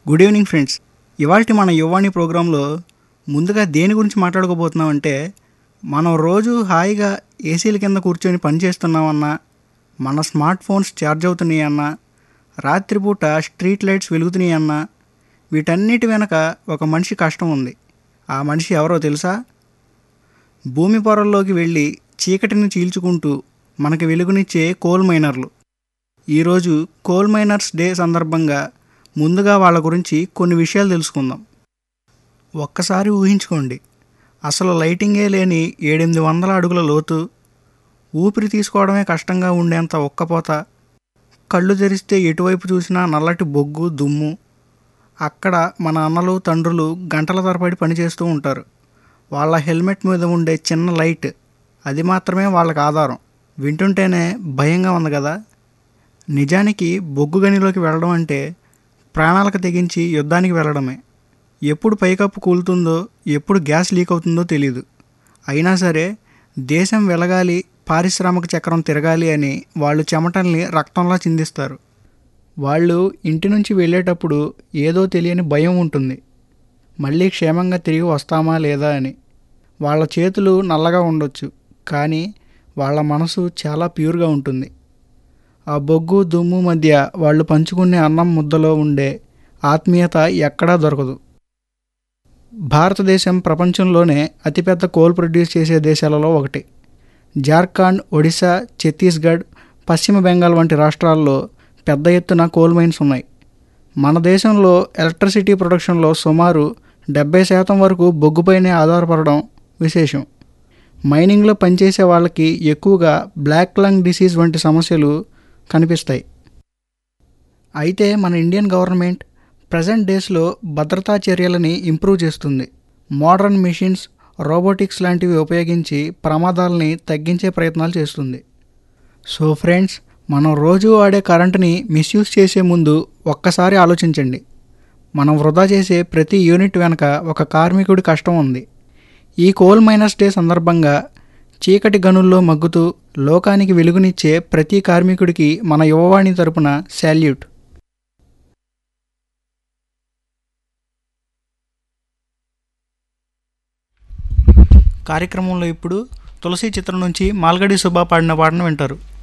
good evening friends ఇవాళ మన యువాణి ప్రోగ్రాంలో ముందుగా దేని గురించి మాట్లాడుకోబోతున్నామంటే మనం రోజు హాయిగా ఏసీల కింద కూర్చొని పని చేస్తున్నామన్నా మన స్మార్ట్ ఫోన్స్ ఛార్జ్ అవుతున్నాయన్నా రాత్రిపూట స్ట్రీట్ లైట్స్ వెలుగుతున్నాయన్నా వీటన్నిటి వెనక ఒక మనిషి కష్టం ఉంది ఆ మనిషి ఎవరో తెలుసా భూమి పొరల్లోకి వెళ్ళి చీకటిని చీల్చుకుంటూ మనకి వెలుగునిచ్చే కోల్ మైనర్లు ఈరోజు కోల్ మైనర్స్ డే సందర్భంగా ముందుగా వాళ్ళ గురించి కొన్ని విషయాలు తెలుసుకుందాం ఒక్కసారి ఊహించుకోండి అసలు లైటింగే లేని ఏడెనిమిది వందల అడుగుల లోతు ఊపిరి తీసుకోవడమే కష్టంగా ఉండేంత ఒక్కపోత కళ్ళు తెరిస్తే ఎటువైపు చూసినా నల్లటి బొగ్గు దుమ్ము అక్కడ మన అన్నలు తండ్రులు గంటల తరబడి పనిచేస్తూ ఉంటారు వాళ్ళ హెల్మెట్ మీద ఉండే చిన్న లైట్ అది మాత్రమే వాళ్ళకి ఆధారం వింటుంటేనే భయంగా ఉంది కదా నిజానికి బొగ్గు గనిలోకి వెళ్ళడం అంటే ప్రాణాలకు తెగించి యుద్ధానికి వెళ్ళడమే ఎప్పుడు పైకప్పు కూలుతుందో ఎప్పుడు గ్యాస్ లీక్ అవుతుందో తెలియదు అయినా సరే దేశం వెలగాలి పారిశ్రామిక చక్రం తిరగాలి అని వాళ్ళు చెమటల్ని రక్తంలా చిందిస్తారు వాళ్ళు ఇంటి నుంచి వెళ్ళేటప్పుడు ఏదో తెలియని భయం ఉంటుంది మళ్ళీ క్షేమంగా తిరిగి వస్తామా లేదా అని వాళ్ళ చేతులు నల్లగా ఉండొచ్చు కానీ వాళ్ళ మనసు చాలా ప్యూర్గా ఉంటుంది ఆ బొగ్గు దుమ్ము మధ్య వాళ్ళు పంచుకునే అన్నం ముద్దలో ఉండే ఆత్మీయత ఎక్కడా దొరకదు భారతదేశం ప్రపంచంలోనే అతిపెద్ద కోల్ ప్రొడ్యూస్ చేసే దేశాలలో ఒకటి జార్ఖండ్ ఒడిశా ఛత్తీస్గఢ్ పశ్చిమ బెంగాల్ వంటి రాష్ట్రాల్లో పెద్ద ఎత్తున కోల్ మైన్స్ ఉన్నాయి మన దేశంలో ఎలక్ట్రిసిటీ ప్రొడక్షన్లో సుమారు డెబ్బై శాతం వరకు బొగ్గుపైనే ఆధారపడడం విశేషం మైనింగ్లో పనిచేసే వాళ్ళకి ఎక్కువగా బ్లాక్ లంగ్ డిసీజ్ వంటి సమస్యలు కనిపిస్తాయి అయితే మన ఇండియన్ గవర్నమెంట్ ప్రజెంట్ డేస్లో భద్రతా చర్యలని ఇంప్రూవ్ చేస్తుంది మోడర్న్ మిషన్స్ రోబోటిక్స్ లాంటివి ఉపయోగించి ప్రమాదాలని తగ్గించే ప్రయత్నాలు చేస్తుంది సో ఫ్రెండ్స్ మనం రోజు వాడే కరెంటుని మిస్యూజ్ చేసే ముందు ఒక్కసారి ఆలోచించండి మనం వృధా చేసే ప్రతి యూనిట్ వెనక ఒక కార్మికుడి కష్టం ఉంది ఈ కోల్ మైనస్ డే సందర్భంగా చీకటి గనుల్లో మగ్గుతూ లోకానికి వెలుగునిచ్చే ప్రతి కార్మికుడికి మన యువవాణి తరపున శాల్యూట్ కార్యక్రమంలో ఇప్పుడు తులసి చిత్రం నుంచి మాల్గడి సుబ్బా పాడిన పాటను వింటారు